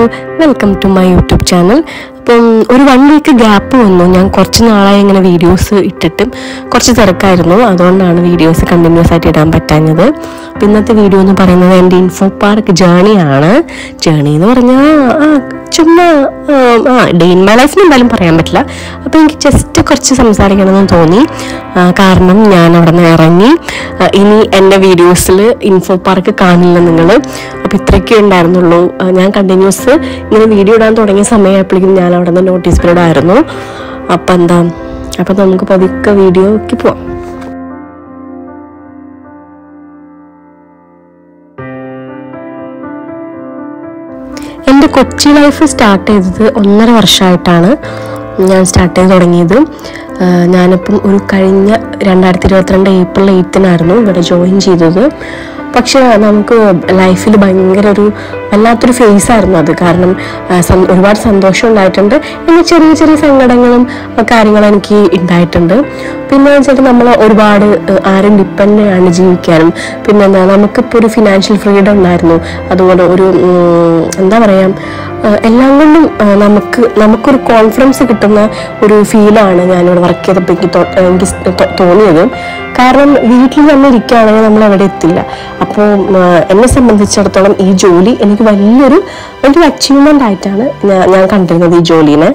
welcome to my YouTube channel അപ്പം ഒരു one week gap വന്നു ഞാൻ കുറച്ച് നാളായി ഇങ്ങനെ വീഡിയോസ് ഇട്ടിട്ടും കുറച്ച് തിരക്കായിരുന്നു അതുകൊണ്ടാണ് വീഡിയോസ് കണ്ടിന്യൂസ് ആയിട്ട് ഇടാൻ പറ്റാഞ്ഞത് അപ്പം ഇന്നത്തെ വീഡിയോ എന്ന് പറയുന്നത് എൻ്റെ ഇൻഫോ പാർക്ക് ജേണിയാണ് ജേണി എന്ന് പറഞ്ഞാൽ ആ ചുമ്മാ ആ, ആ ഡേ ഇൻ മൈ ലൈഫിന് എന്തായാലും പറയാൻ പറ്റില്ല അപ്പോൾ എനിക്ക് ജസ്റ്റ് കുറച്ച് സംസാരിക്കണമെന്ന് തോന്നി ആ, കാരണം ഞാൻ അവിടെ നിന്ന് ഇറങ്ങി ആ, ഇനി എൻ്റെ വീഡിയോസിൽ ഇൻഫോ പാർക്ക് കാണില്ല നിങ്ങൾ അപ്പോൾ ഇത്രയൊക്കെ ഉണ്ടായിരുന്നുള്ളൂ ആ, ഞാൻ കണ്ടിന്യൂസ് ഇങ്ങനെ വീഡിയോ ഇടാൻ തുടങ്ങിയ സമയമായപ്പോഴേക്കും ഞാൻ അവിടെ നിന്ന് നോട്ടീസ് പീരീഡ് ആയിരുന്നു അപ്പം എന്താ അപ്പം നമുക്ക് പതുക്കെ വീഡിയോക്ക് പോവാം എൻ്റെ കൊച്ചി ലൈഫ് സ്റ്റാർട്ട് ചെയ്തത് ഒന്നര വർഷമായിട്ടാണ് ഞാൻ സ്റ്റാർട്ട് ചെയ്ത് തുടങ്ങിയത് ആ, ഞാനിപ്പം ഒരു കഴിഞ്ഞ രണ്ടായിരത്തി ഇരുപത്തിരണ്ട് ഏപ്രിൽ എയ്ത്തിനായിരുന്നു ഇവിടെ ജോയിൻ ചെയ്തത് പക്ഷെ നമുക്ക് ലൈഫിൽ ഭയങ്കര ഒരു വല്ലാത്തൊരു ഫേസ് ആയിരുന്നു അത് കാരണം ആ, സം- ഒരുപാട് സന്തോഷം ഉണ്ടായിട്ടുണ്ട് പിന്നെ ചെറിയ ചെറിയ സങ്കടങ്ങളും ആ, കാര്യങ്ങളും എനിക്ക് ഉണ്ടായിട്ടുണ്ട് പിന്നെ വെച്ചിട്ട് നമ്മൾ ഒരുപാട് ആ, ആരും ഡിപ്പെൻഡ് ആണ് ജീവിക്കാനും പിന്നെ എന്താ നമുക്കിപ്പോൾ ഒരു ഫിനാൻഷ്യൽ ഫ്രീഡം ഉണ്ടായിരുന്നു അതുപോലെ ഒരു ഉം, എന്താ പറയുക ആ, എല്ലാം കൊണ്ടും ആ, നമുക്ക് നമുക്കൊരു കോൺഫിഡൻസ് കിട്ടുന്ന ഒരു ഫീലാണ് ഞാനിവിടെ വർക്ക് ചെയ്തപ്പോൾ എനിക്ക് തോ- എനിക്ക് സ് തോ- തോന്നിയത് കാരണം വീട്ടിൽ തന്നെ ഇരിക്കുകയാണെങ്കിൽ നമ്മൾ എവിടെ എത്തില്ല അപ്പോൾ എന്നെ സംബന്ധിച്ചിടത്തോളം ഈ ജോലി എനിക്ക് വലിയൊരു വലിയൊരു അച്ചീവ്മെൻ്റ് ആയിട്ടാണ് ഞാൻ ഞാൻ കണ്ടിരുന്നത് ഈ ജോലീനെ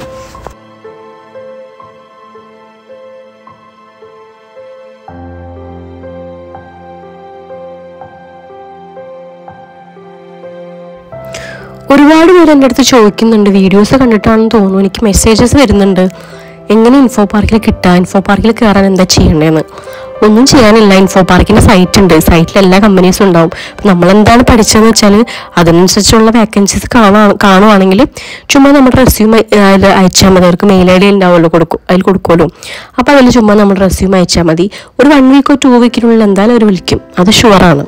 ഒരുപാട് പേര് എൻ്റെ അടുത്ത് ചോദിക്കുന്നുണ്ട് വീഡിയോസ് കണ്ടിട്ടാണെന്ന് തോന്നുന്നു എനിക്ക് മെസ്സേജസ് വരുന്നുണ്ട് എങ്ങനെ ഇൻഫോ പാർക്കിൽ കിട്ടാൻ ഇൻഫോ പാർക്കിൽ കയറാൻ എന്താ ചെയ്യേണ്ടതെന്ന് ഒന്നും ചെയ്യാനില്ല ഇൻഫോ പാർക്കിൻ്റെ സൈറ്റ് ഉണ്ട് സൈറ്റിൽ എല്ലാ കമ്പനീസും ഉണ്ടാവും നമ്മൾ എന്താണ് പഠിച്ചതെന്ന് വെച്ചാൽ അതിനനുസരിച്ചുള്ള വേക്കൻസീസ് കാണുക കാണുവാണെങ്കിൽ ചുമ്മാ നമ്മുടെ റെസ്യൂം അതിൽ അയച്ചാൽ മതി അവർക്ക് മെയിൽ ഐ ഡി ഉണ്ടാവുമല്ലോ കൊടുക്കും അതിൽ കൊടുക്കുമല്ലോ അപ്പോൾ അതിൽ ചുമ്മാ നമ്മുടെ റെസ്യൂം അയച്ചാൽ മതി ഒരു വൺ വീക്കോ ടു വീക്കിനുള്ളിൽ എന്തായാലും അവർ വിളിക്കും അത് ഷുവറാണ്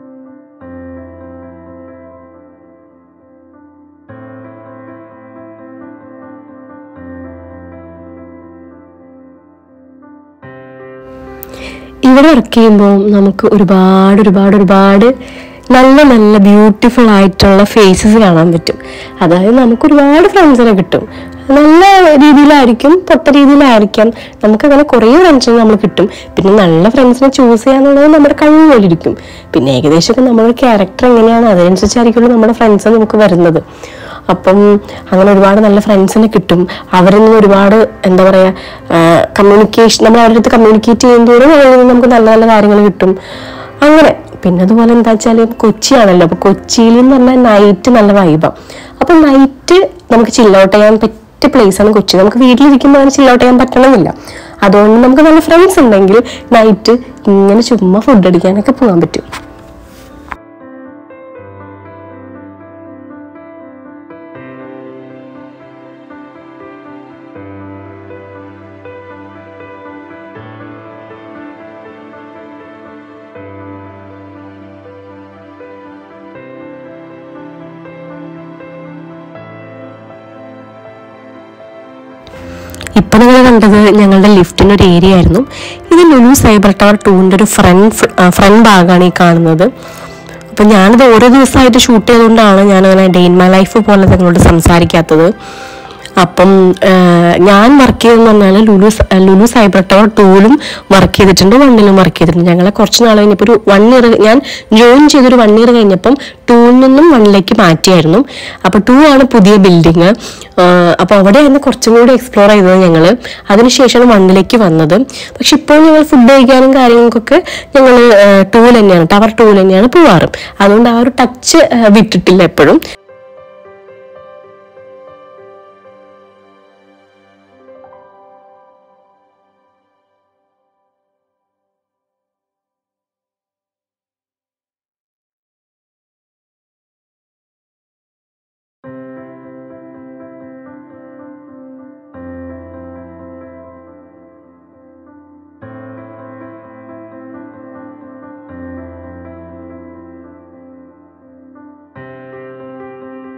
ഇവിടെ വർക്ക് ചെയ്യുമ്പോൾ നമുക്ക് ഒരുപാട് ഒരുപാട് ഒരുപാട് നല്ല നല്ല ബ്യൂട്ടിഫുൾ ആയിട്ടുള്ള ഫേസസ് കാണാൻ പറ്റും അതായത് നമുക്ക് ഒരുപാട് ഫ്രണ്ട്സിനെ കിട്ടും നല്ല രീതിയിലായിരിക്കും പൊട്ട രീതിയിലായിരിക്കാം നമുക്ക് അങ്ങനെ കുറേ ഫ്രണ്ട്സിനെ നമ്മൾ കിട്ടും പിന്നെ നല്ല ഫ്രണ്ട്സിനെ ചൂസ് ചെയ്യാന്നുള്ളത് നമ്മുടെ കഴിവ് പോലെ ഇരിക്കും പിന്നെ ഏകദേശമൊക്കെ നമ്മുടെ ക്യാരക്ടർ എങ്ങനെയാണ് അതിനനുസരിച്ചായിരിക്കുമല്ലോ നമ്മുടെ ഫ്രണ്ട്സ് നമുക്ക് വരുന്നത് അപ്പം അങ്ങനെ ഒരുപാട് നല്ല ഫ്രണ്ട്സിനെ കിട്ടും അവരിൽ നിന്ന് ഒരുപാട് എന്താ പറയുക കമ്മ്യൂണിക്കേഷൻ നമ്മൾ അവരുടെ അടുത്ത് കമ്മ്യൂണിക്കേറ്റ് ചെയ്യുന്നതോറും അവരിൽ നിന്ന് നമുക്ക് നല്ല നല്ല കാര്യങ്ങൾ കിട്ടും അങ്ങനെ പിന്നെ അതുപോലെ എന്താ വെച്ചാൽ കൊച്ചിയാണല്ലോ അപ്പൊ കൊച്ചിയിൽ എന്ന് പറഞ്ഞാൽ നൈറ്റ് നല്ല വൈബാണ് അപ്പൊ നൈറ്റ് നമുക്ക് ചില്ല ഔട്ട് ചെയ്യാൻ പറ്റിയ place ആണ് കൊച്ചി നമുക്ക് വീട്ടിലിരിക്കുമ്പോൾ അങ്ങനെ ചില്ല ഔട്ട് ചെയ്യാൻ പറ്റണമെന്നില്ല അതുകൊണ്ട് നമുക്ക് നല്ല ഫ്രണ്ട്സ് ഉണ്ടെങ്കിൽ നൈറ്റ് ഇങ്ങനെ ചുമ്മാ ഫുഡ് അടിക്കാനൊക്കെ പോകാൻ പറ്റും ഇപ്പൊ നിങ്ങൾ കണ്ടത് ഞങ്ങളുടെ ലിഫ്റ്റിന്റെ ഒരു ഏരിയ ആയിരുന്നു ഇത് ലുലു സൈബർ ടവർ ടൂവിന്റെ ഒരു ഫ്രണ്ട് ഫ്രണ്ട് ഭാഗമാണ് ഈ കാണുന്നത് അപ്പൊ ഞാനിത് ഓരോ ദിവസമായിട്ട് ഷൂട്ട് ചെയ്തുകൊണ്ടാണ് ഞാൻ അങ്ങനെ ഡേ ഇൻ മൈ ലൈഫ് പോലെ നിങ്ങളോട് സംസാരിക്കാത്തത് അപ്പം ആ, ഞാൻ വർക്ക് ചെയ്തെന്ന് പറഞ്ഞാൽ ലുലു സ- ലുലു സൈബർ ടവർ ടൂവിലും വർക്ക് ചെയ്തിട്ടുണ്ട് വണ്ണിലും വർക്ക് ചെയ്തിട്ടുണ്ട് ഞങ്ങളെ കുറച്ച് നാൾ കഴിഞ്ഞപ്പോൾ ഒരു വൺ ഇയർ ഞാൻ ജോയിൻ ചെയ്തൊരു വൺ ഇയർ കഴിഞ്ഞപ്പം ടൂവിൽ നിന്നും വണ്ണിലേക്ക് മാറ്റിയായിരുന്നു അപ്പോൾ ടൂ ആണ് പുതിയ ബിൽഡിങ് അപ്പോൾ അവിടെയായിരുന്നു കുറച്ചും കൂടി എക്സ്പ്ലോർ ചെയ്തത് ഞങ്ങൾ അതിനുശേഷമാണ് വണ്ണിലേക്ക് വന്നത് പക്ഷെ ഇപ്പോൾ ഞങ്ങൾ ഫുഡ് കഴിക്കാനും കാര്യങ്ങൾക്കൊക്കെ ഞങ്ങൾ ടൂവിൽ തന്നെയാണ് ടവർ ടൂവിൽ തന്നെയാണ് പോവാറ് അതുകൊണ്ട് ആ ഒരു ടച്ച് വിട്ടിട്ടില്ല എപ്പോഴും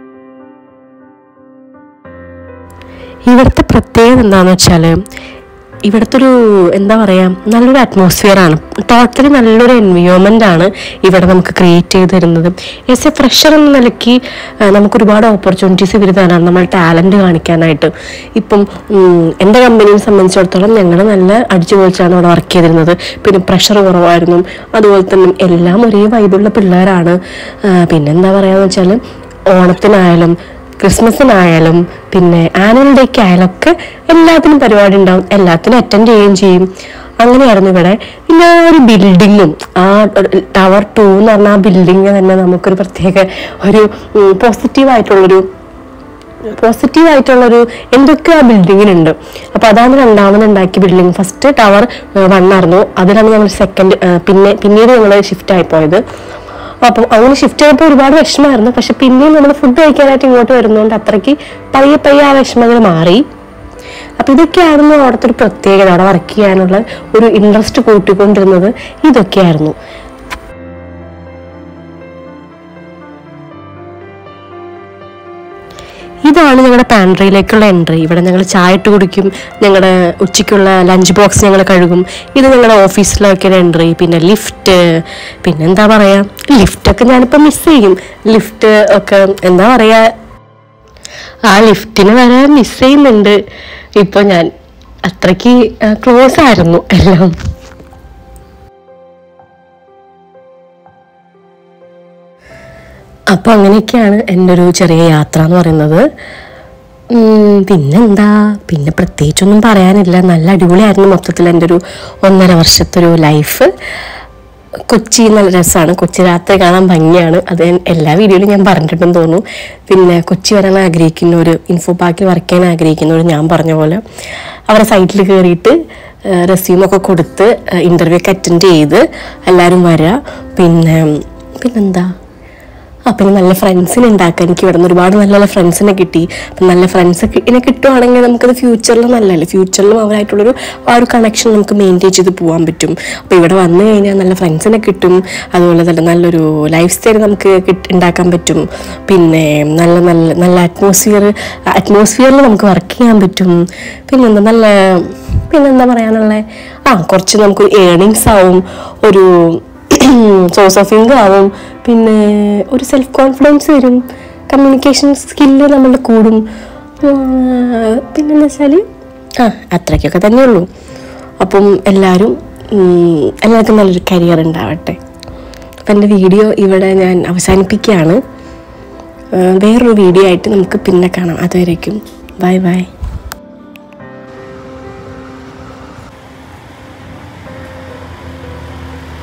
ഇവിടുത്തെ പ്രത്യേകത എന്താണെന്ന് വെച്ചാൽ ഇവിടുത്തെ ഒരു എന്താ പറയുക നല്ലൊരു അറ്റ്മോസ്ഫിയർ ആണ് ടോട്ടലി നല്ലൊരു എൻവയോൺമെൻ്റ് ആണ് ഇവിടെ നമുക്ക് ക്രിയേറ്റ് ചെയ്ത് തരുന്നത് എസ് എ ഫ്രഷർ എന്ന നിലയ്ക്ക് ആ, നമുക്ക് ഒരുപാട് ഓപ്പർച്യൂണിറ്റീസ് ഇവർ തരാണ് നമ്മൾ ടാലൻറ്റ് കാണിക്കാനായിട്ട് ഇപ്പം ഉം, എൻ്റെ കമ്പനിയെ സംബന്ധിച്ചിടത്തോളം ഞങ്ങൾ നല്ല അടിച്ചു പൊളിച്ചാണ് അവിടെ വർക്ക് ചെയ്തിരുന്നത് പിന്നെ പ്രഷർ കുറവായിരുന്നു അതുപോലെ തന്നെ എല്ലാം ഒരേ വൈബുള്ള പിള്ളേരാണ് ആ, പിന്നെന്താ പറയുക വെച്ചാൽ ഓണത്തിനായാലും ക്രിസ്മസിനായാലും പിന്നെ ആനുവൽ ഡേക്ക് ആയാലും ഒക്കെ എല്ലാത്തിനും പരിപാടി ഉണ്ടാവും എല്ലാത്തിനും അറ്റൻഡ് ചെയ്യുകയും ചെയ്യും അങ്ങനെയായിരുന്നു ഇവിടെ പിന്നെ ആ ഒരു ബിൽഡിങ്ങും ആ ടവർ ടു എന്ന് പറഞ്ഞ ആ ബിൽഡിങ് തന്നെ നമുക്കൊരു പ്രത്യേക ഒരു പോസിറ്റീവ് ആയിട്ടുള്ളൊരു പോസിറ്റീവ് ആയിട്ടുള്ളൊരു എന്തൊക്കെ ആ ബിൽഡിങ്ങിനുണ്ട് അപ്പോൾ അതാണ് രണ്ടാമത് ഉണ്ടാക്കിയ ബിൽഡിംഗ് ഫസ്റ്റ് ടവർ വൺ ആയിരുന്നു അതിലാണ് ഞങ്ങൾ സെക്കൻഡ് പിന്നെ പിന്നീട് ഞങ്ങൾ ഷിഫ്റ്റ് ആയി പോയത് അപ്പം അങ്ങനെ ഷിഫ്റ്റ് ചെയ്തപ്പോൾ ഒരുപാട് വിഷമമായിരുന്നു പക്ഷെ പിന്നെയും നമ്മൾ ഫുഡ് കഴിക്കാനായിട്ട് ഇങ്ങോട്ട് വരുന്നതുകൊണ്ട് അത്രയ്ക്ക് പയ്യെ പയ്യെ ആ വിഷമങ്ങൾ മാറി അപ്പൊ ഇതൊക്കെയായിരുന്നു അവിടുത്തെ ഒരു പ്രത്യേകത അവിടെ വർക്ക് ചെയ്യാനുള്ള ഒരു ഇൻട്രസ്റ്റ് കൂട്ടിക്കൊണ്ടിരുന്നത് ഇതൊക്കെയായിരുന്നു ഇതാണ് ഞങ്ങളുടെ പാൻട്രിയിലേക്കുള്ള എൻട്രി ഇവിടെ ഞങ്ങൾ ചായ ഇട്ട് കുടിക്കും ഞങ്ങളുടെ ഉച്ചയ്ക്കുള്ള ലഞ്ച് ബോക്സ് ഞങ്ങൾ കഴുകും ഇത് ഞങ്ങളുടെ ഓഫീസിലേക്കുള്ള എൻട്രി പിന്നെ ലിഫ്റ്റ് പിന്നെ എന്താ പറയാ ലിഫ്റ്റൊക്കെ ഞാനിപ്പോൾ മിസ് ചെയ്യും ലിഫ്റ്റ് ഒക്കെ എന്താ പറയാ ആ ലിഫ്റ്റിന് വരെ മിസ് ചെയ്യുന്നുണ്ട് ഇപ്പോൾ ഞാൻ അത്രയ്ക്ക് ക്ലോസ് ആയിരുന്നു എല്ലാം അപ്പോൾ അങ്ങനെയൊക്കെയാണ് എൻ്റെ ഒരു ചെറിയ യാത്ര എന്ന് പറയുന്നത് ഉം, പിന്നെന്താ പിന്നെ പ്രത്യേകിച്ചൊന്നും പറയാനില്ല നല്ല അടിപൊളിയായിരുന്നു മൊത്തത്തിൽ എൻ്റെ ഒരു ഒന്നര വർഷത്തെ ഒരു ലൈഫ് കൊച്ചി നല്ല രസമാണ് കൊച്ചി രാത്രി കാണാൻ ഭംഗിയാണ് അത് ഞാൻ എല്ലാ വീഡിയോയിലും ഞാൻ പറഞ്ഞിട്ടുണ്ടെന്ന് തോന്നുന്നു പിന്നെ കൊച്ചി വരാൻ ആഗ്രഹിക്കുന്ന ഒരു ഇൻഫോ പാർക്കിൽ വർക്ക് ചെയ്യാൻ ആഗ്രഹിക്കുന്നവർ ഞാൻ പറഞ്ഞ പോലെ അവരുടെ സൈറ്റിൽ കയറിയിട്ട് റെസ്യൂമൊക്കെ കൊടുത്ത് ഇൻ്റർവ്യൂ ഒക്കെ അറ്റൻഡ് ചെയ്ത് എല്ലാവരും വരിക പിന്നെ പിന്നെന്താ ആ പിന്നെ നല്ല ഫ്രണ്ട്സിനെ ഉണ്ടാക്കാൻ എനിക്ക് ഇവിടെ നിന്ന് ഒരുപാട് നല്ല നല്ല ഫ്രണ്ട്സിനെ കിട്ടി അപ്പം നല്ല ഫ്രണ്ട്സ് ഇനെ കിട്ടുവാണെങ്കിൽ നമുക്കത് ഫ്യൂച്ചറിൽ നല്ലതല്ലേ ഫ്യൂച്ചറിലും അവരായിട്ടുള്ളൊരു ആ ഒരു കണക്ഷൻ നമുക്ക് മെയിൻറ്റെയിൻ ചെയ്ത് പോകാൻ പറ്റും അപ്പോൾ ഇവിടെ വന്നു കഴിഞ്ഞാൽ നല്ല ഫ്രണ്ട്സിനെ കിട്ടും അതുപോലെ തന്നെ നല്ലൊരു ലൈഫ് സ്റ്റൈൽ നമുക്ക് കിട്ട് ഉണ്ടാക്കാൻ പറ്റും പിന്നെ നല്ല നല്ല നല്ല അറ്റ്മോസ്ഫിയർ അറ്റ്മോസ്ഫിയറിൽ നമുക്ക് വർക്ക് ചെയ്യാൻ പറ്റും പിന്നെന്താ നല്ല പിന്നെന്താ പറയാനുള്ളത് ആ കുറച്ച് നമുക്ക് ഏണിങ്സ് ആവും ഒരു സോഴ്സ് ഓഫ് ഇൻകം ആവും പിന്നെ ഒരു സെൽഫ് കോൺഫിഡൻസ് വരും കമ്മ്യൂണിക്കേഷൻ സ്കില്ല് നമ്മളുടെ കൂടും ഉം, പിന്നെന്താ വെച്ചാൽ ആ അത്രയ്ക്കൊക്കെ തന്നെ ഉള്ളൂ അപ്പം എല്ലാവരും ഉം, എല്ലാവർക്കും നല്ലൊരു കരിയർ ഉണ്ടാവട്ടെ അപ്പം എൻ്റെ വീഡിയോ ഇവിടെ ഞാൻ അവസാനിപ്പിക്കുകയാണ് ആ, വേറൊരു വീഡിയോ ആയിട്ട് നമുക്ക് പിന്നെ കാണാം അതുവരേക്കും ബൈ ബൈ